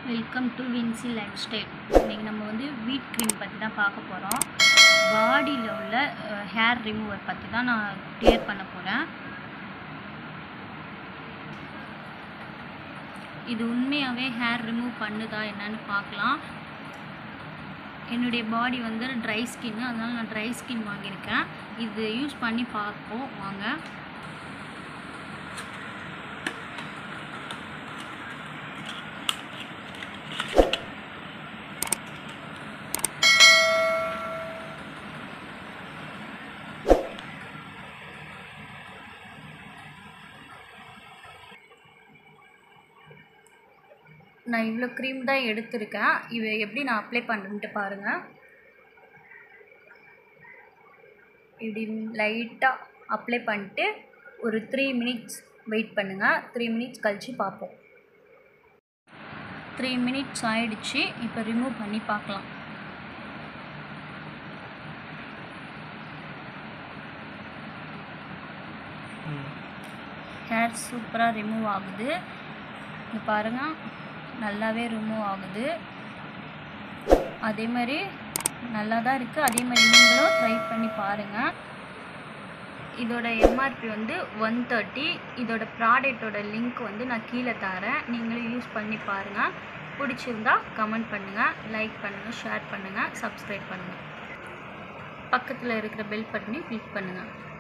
welcome to Vinci lifestyle இன்றைக்கி நம்ம வந்து வீட் க்ரீம் பற்றி தான் பார்க்க போகிறோம் பாடியில் உள்ள ஹேர் ரிமூவர் பற்றி தான் நான் கிளியர் பண்ண போகிறேன் இது உண்மையாகவே ஹேர் ரிமூவ் பண்ணுதா என்னன்னு பார்க்கலாம் என்னுடைய பாடி வந்து ட்ரை ஸ்கின்னு அதனால் நான் ட்ரை ஸ்கின் வாங்கியிருக்கேன் இது யூஸ் பண்ணி பார்ப்போம் வாங்க நான் இவ்வளோ க்ரீம் தான் எடுத்திருக்கேன் இது எப்படி நான் அப்ளை பண்ணுறேன்ட்டு பாருங்கள் இப்படி லைட்டாக அப்ளை பண்ணிட்டு ஒரு த்ரீ மினிட்ஸ் வெயிட் பண்ணுங்கள் த்ரீ மினிட்ஸ் கழித்து பார்ப்போம் த்ரீ மினிட்ஸ் ஆயிடுச்சு இப்போ ரிமூவ் பண்ணி பார்க்கலாம் ஹேர் சூப்பராக ரிமூவ் ஆகுது இங்கே பாருங்கள் நல்லாவே ரிமூவ் ஆகுது அதே மாதிரி நல்லா தான் இருக்குது அதே மாதிரி நீங்களும் ட்ரை பண்ணி பாருங்கள் இதோட எம்ஆர்பி வந்து ஒன் தேர்ட்டி இதோட ப்ராடக்டோட லிங்க் வந்து நான் கீழே தரேன் நீங்களும் யூஸ் பண்ணி பாருங்கள் பிடிச்சிருந்தா கமெண்ட் பண்ணுங்கள் லைக் பண்ணுங்கள் ஷேர் பண்ணுங்கள் சப்ஸ்கிரைப் பண்ணுங்கள் பக்கத்தில் இருக்கிற பெல் பட்டனையும் கிளிக் பண்ணுங்கள்